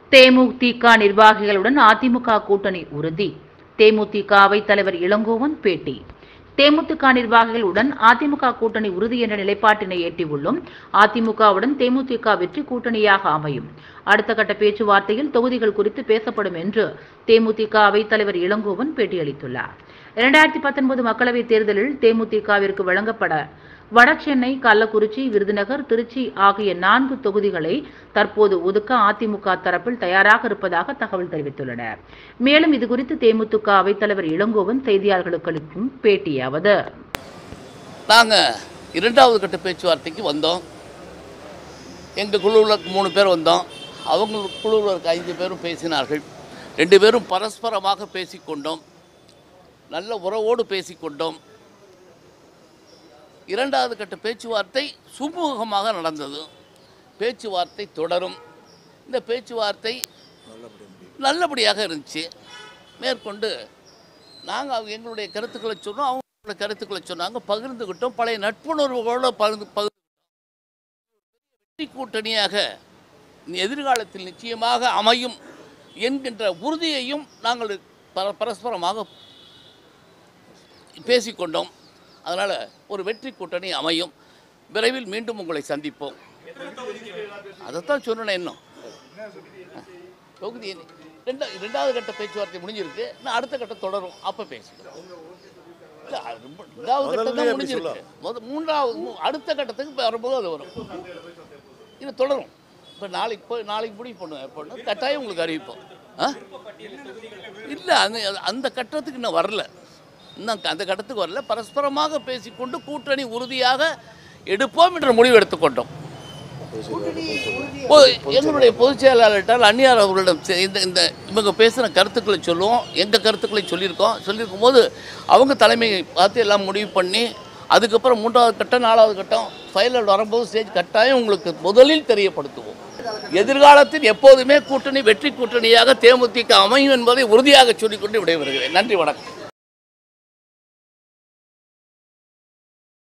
தேமுதிக நிர்வாகிகளுடன் அதிமுக கூட்டணி உறுதி தேமுதிக அவைத் தலைவர் இளங்கோவன் பேட்டி தேமுதிக நிர்வாகிகளுடன் அதிமுக கூட்டணி உறுதி என்ற நிலைப்பாட்டினை எட்டியுள்ளோம் அதிமுகவுடன் தேமுதிக வெற்றி கூட்டணியாக அமையும் அடுத்த கட்ட பேச்சுவார்த்தையில் தொகுதிகள் குறித்து பேசப்படும் என்று தேமுதிக அவைத் தலைவர் இளங்கோவன் பேட்டியளித்துள்ளார் இரண்டாயிரத்தி பத்தொன்பது மக்களவைத் தேர்தலில் தேமுதிகவிற்கு வழங்கப்பட வடசென்னை கள்ளக்குறிச்சி விருதுநகர் திருச்சி ஆகிய நான்கு தொகுதிகளை தற்போது ஒதுக்க அதிமுக தரப்பில் தயாராக இருப்பதாக தகவல் தெரிவித்துள்ளனர் மேலும் இதுகுறித்து தேமுதிக அவைத்தலைவர் இளங்கோவன் செய்தியாளர்களுக்கு அளிக்கும் பேட்டியாவது நாங்கள் இரண்டாவது கட்ட பேச்சுவார்த்தைக்கு வந்தோம் எங்கள் குழுவில் மூணு பேர் வந்தோம் அவங்க குழுவில் இருக்க ஐந்து பேரும் பேசினார்கள் ரெண்டு பேரும் பரஸ்பரமாக பேசிக்கொண்டோம் நல்ல உறவோடு பேசிக்கொண்டோம் இரண்டாவது கட்ட பேச்சுவார்த்தை சுமூகமாக நடந்தது பேச்சுவார்த்தை தொடரும் இந்த பேச்சுவார்த்தை நல்லபடியாக இருந்துச்சு மேற்கொண்டு நாங்கள் அவங்க எங்களுடைய கருத்துக்களை சொன்னோம் அவங்களோட கருத்துக்களை சொன்னாங்க பகிர்ந்துக்கிட்டோம் பழைய நட்புணர்வுகளோடு பகிர்ந்து பகிர்ந்து வெற்றி கூட்டணியாக எதிர்காலத்தில் நிச்சயமாக அமையும் என்கின்ற உறுதியையும் நாங்கள் பர பரஸ்பரமாக பேசிக்கொண்டோம் அதனால் ஒரு வெற்றி கூட்டணி அமையும் விரைவில் மீண்டும் உங்களை சந்திப்போம் அதைத்தான் சொன்னேன் இன்னும் தொகுதி ரெண்டா ரெண்டாவது கட்ட பேச்சுவார்த்தை முடிஞ்சிருக்கு நான் அடுத்த கட்டம் தொடரும் அப்போ பேசிக்கிறோம் இல்ல, அது ரொம்ப- ரெண்டாவது கட்டம் தான் முடிஞ்சிருக்கு முத மூன்றாவது மூ- அடுத்த கட்டத்துக்கு வரும்போது அது வரும் இது தொடரும் இப்போ நாளைக்கு போய் நாளைக்கு முடிவு பண்ணுவேன் பண்ணு கட்டாயம் உங்களுக்கு அறிவிப்போம் ஆ இல்லை அந்த அந்த கட்டத்துக்கு இன்னும் வரல இன்னும் அந்த கட்டத்துக்கு வரல பரஸ்பரமாக பேசிக்கொண்டு கூட்டணி உறுதியாக எடுப்போம் என்ற முடிவு எடுத்துக்கொண்டோம் பொ- எங்களுடைய பொதுச் செயலாளர்கிட்ட அந்நியார் அவர்களிடம் செ- இந்த இந்த இவங்க பேசுகிற கருத்துக்களை சொல்லுவோம் எங்கள் கருத்துக்களை சொல்லியிருக்கோம் சொல்லியிருக்கும் போது அவங்க தலைமையை பார்த்து எல்லாம் முடிவு பண்ணி அதுக்கப்புறம் மூன்றாவது கட்டம் நாலாவது கட்டம் ஃபைனல் வரும்போது ஸ்டேஜ் கட்டாயம் உங்களுக்கு முதலில் தெரியப்படுத்துவோம் எதிர்காலத்தில் எப்போதுமே கூட்டணி வெற்றி கூட்டணியாக தேமுதிக அமையும் என்பதை உறுதியாக சொல்லிக்கொண்டு விடைபெறுகிறேன் நன்றி வணக்கம்